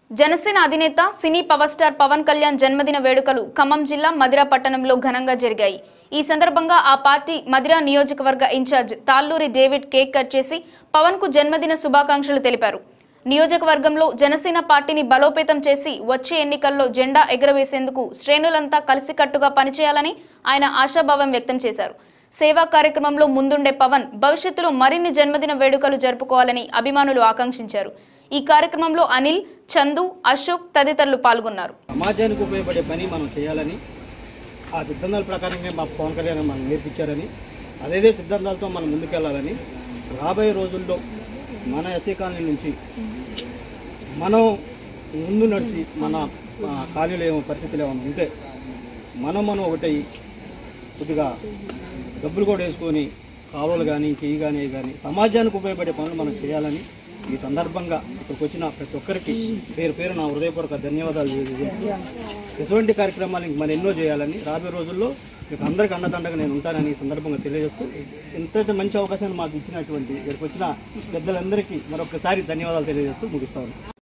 జనసేన అధినేత cine power star Pawan Kalyan జన్మదిన వేడుకలు ఖమ్మం జిల్లా మదిర పట్టణంలో ఘనంగా జరిగాయి ఈ సందర్భంగా ఆ పార్టీ మదిర నియోజకవర్గ incharge Talluri David cake cut చేసి పవన్ కు జన్మదిన శుభాకాంక్షలు తెలిపారు నియోజకవర్గంలో జనసేన పార్టీని బలోపేతం చేసి వచ్చే ఎన్నికల్లో జెండా ఎగురవేసేందుకు శ్రేణులంతా కలిసికట్టుగా పనిచేయాలని ఆయన ఆశాభావం వ్యక్తం చేశారు సేవా కార్యక్రమంలో ముందుండే పవన్ భవిష్యత్తులో మరిన్ని జన్మదిన వేడుకలు జరుపుకోవాలని అభిమానులు ఆకాంక్షించారు ఈ కార్యక్రమంలో అనిల్ చందు అశోక్ తదితరులు పాల్గొన్నారు సమాజానికి ఉపయోగపడే పని మనం చేయాలని ఆ సిద్ధాంతాల ప్రకారంగా మా పవన్ కళ్యాణ్ మనం నేర్పించారని అదేదే సిద్ధాంతాలతో మనం ముందుకెళ్ళాలని రాబోయే రోజుల్లో మన ఎస్సీ కాలనీ నుంచి మనం ముందు నడిచి మన ఆ, కాలనీలో ఏమో పరిస్థితులు ఏమైనా ఉంటే మనం మనం ఒకటై కొద్దిగా డబ్బులు కూడా వేసుకొని కాలువలు కానీ ఇంకేవి కానీ ఇవి కానీ సమాజానికి ఉపయోగపడే పనులు మనం చేయాలని ఈ సందర్భంగా ఇక్కడికి వచ్చిన ప్రతి ఒక్కరికి పేరు పేరు నా హృదయపూర్వక ధన్యవాదాలు తెలియజేస్తూ ఎటువంటి కార్యక్రమాలు ఇంక మనం ఎన్నో చేయాలని రాబోయే రోజుల్లో మీకు అందరికి అండదండగా నేను ఉంటానని ఈ సందర్భంగా తెలియజేస్తూ ఇంత మంచి అవకాశాన్ని మాకు ఇచ్చినటువంటి ఇక్కడికి వచ్చిన పెద్దలందరికీ మరొకసారి ధన్యవాదాలు తెలియజేస్తూ ముగిస్తాను